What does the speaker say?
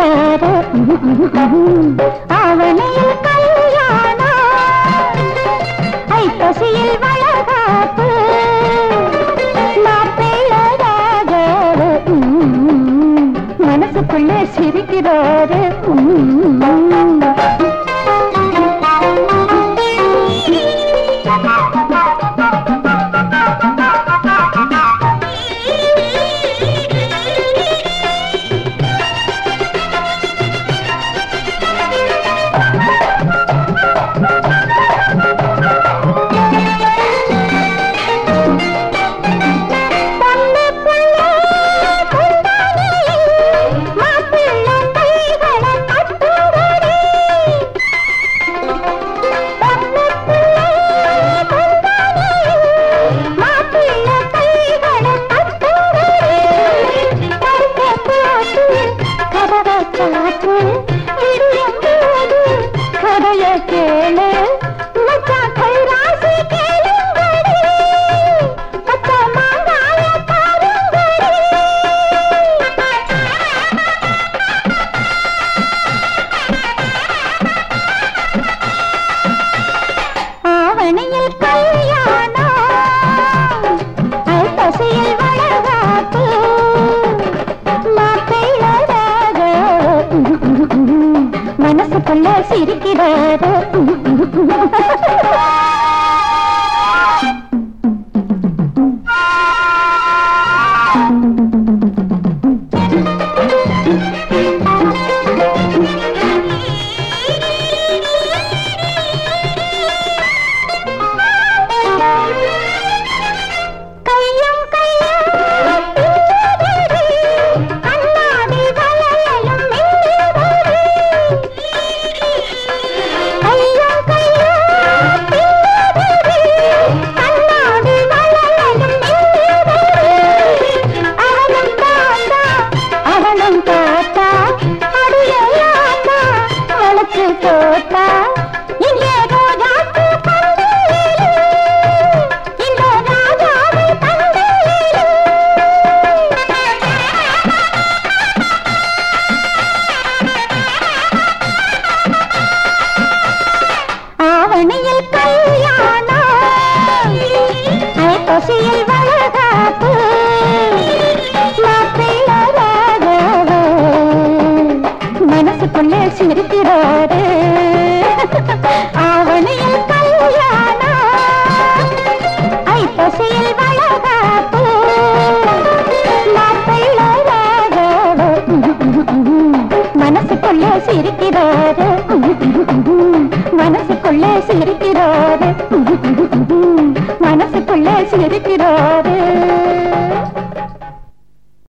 சிரிக்கிறாரு அவனையில் கல்யாணம் ஐப்பசியில் வளகாப்பு மாப்பிள்ளையாக மனசுக்குள்ளே சிரிக்கிறாரு பொண்ணு புள்ளை குந்தாணியில் மாப்பிள்ளை கைகளை கட்டுங்கடி. பொண்ணு புள்ளை குந்தாணியில் மாப்பிள்ளை கைகளை கட்டுங்கடி. படுக்கை போட்டு கதவை சாத்து, விடியும் போது கதையை கேளு மச்சான் கைராசி கேளுங்கடி பச்சை மாங்காய பாருங்கடி ஆவணியில் கல்யாணம் ஐப்பசியில் வளகாப்பு மாப்பிள்ளராக மனசுக்குள்ள சிரிக்கிறாரு கையும் கையும் பின்னதடி, கண்ணாடி வளையலும் மின்னுதடி. கையும் கையும் பின்னதடி, கண்ணாடி வளையலும் மின்னுதடி. அவனும் தாத்தா, அவனும் தாத்தா, அடியையாத்தா, வளைச்சு போட்டா இங்கே ரோஜாப்பு பந்தலிலே இந்த ராஜாவை தந்தையிலே ஆவணியில் கல்யாணம் ஐப்பசியில் வளகாப்பு மாப்பிள்ளராக மனசுக்குள்ளே சிரிக்கிறாரு ஆவணியில் கல்யாணம் ஐப்பசியில் வளகாப்பு மாப்பிள்ளராக மனசுக்குள்ளே சிரிக்கிறாரு மனசுக்குள்ளே சிரிக்கிறாரு மனசுக்குள்ளே சிரிக்கிறாரு